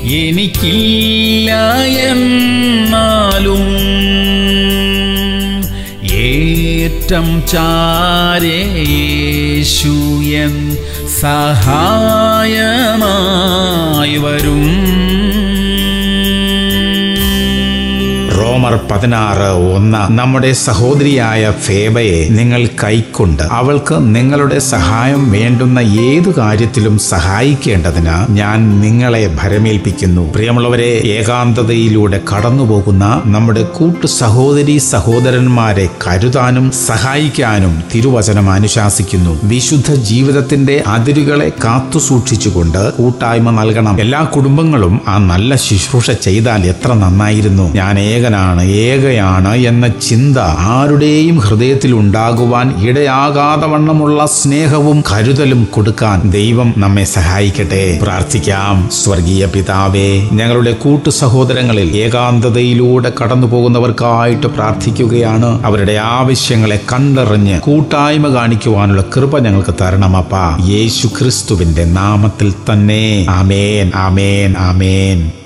എനിക്കില്ല എന്നാലും ഏറ്റം ചാരേശു എൻ സഹായമായി വരും റോമർ പതിനാറ് ഒന്ന് നമ്മുടെ സഹോദരിയായ ഫേബയെ നിങ്ങൾ കൈക്കൊണ്ട് അവൾക്ക് നിങ്ങളുടെ സഹായം വേണ്ടുന്ന ഏതു കാര്യത്തിലും സഹായിക്കേണ്ടതിന് ഞാൻ നിങ്ങളെ ഭരമേൽപ്പിക്കുന്നു പ്രിയമുള്ളവരെ ഏകാന്തതയിലൂടെ കടന്നുപോകുന്ന നമ്മുടെ കൂട്ടു സഹോദരി സഹോദരന്മാരെ കരുതാനും സഹായിക്കാനും തിരുവചനം അനുശാസിക്കുന്നു വിശുദ്ധ ജീവിതത്തിന്റെ അതിരുകളെ കാത്തു സൂക്ഷിച്ചുകൊണ്ട് കൂട്ടായ്മ നൽകണം എല്ലാ കുടുംബങ്ങളും ആ നല്ല ശുശ്രൂഷ ചെയ്താൽ എത്ര നന്നായിരുന്നു ഞാൻ ഏകനാണ് ഏകയാണ് എന്ന ചിന്ത ആരുടെയും ഹൃദയത്തിൽ ഉണ്ടാകുവാൻ ഇടയാകാതെ വണ്ണമുള്ള സ്നേഹവും കരുതലും കൊടുക്കാൻ ദൈവം നമ്മെ സഹായിക്കട്ടെ പ്രാർത്ഥിക്കാം സ്വർഗീയ പിതാവേ ഞങ്ങളുടെ കൂട്ടു സഹോദരങ്ങളിൽ ഏകാന്തതയിലൂടെ കടന്നു പോകുന്നവർക്കായിട്ട് പ്രാർത്ഥിക്കുകയാണ് അവരുടെ ആവശ്യങ്ങളെ കണ്ടറിഞ്ഞ് കൂട്ടായ്മ കാണിക്കുവാനുള്ള കൃപ ഞങ്ങൾക്ക് തരണമപ്പ യേശു ക്രിസ്തുവിന്റെ നാമത്തിൽ തന്നെ ആമേൻ ആമേൻ ആമേൻ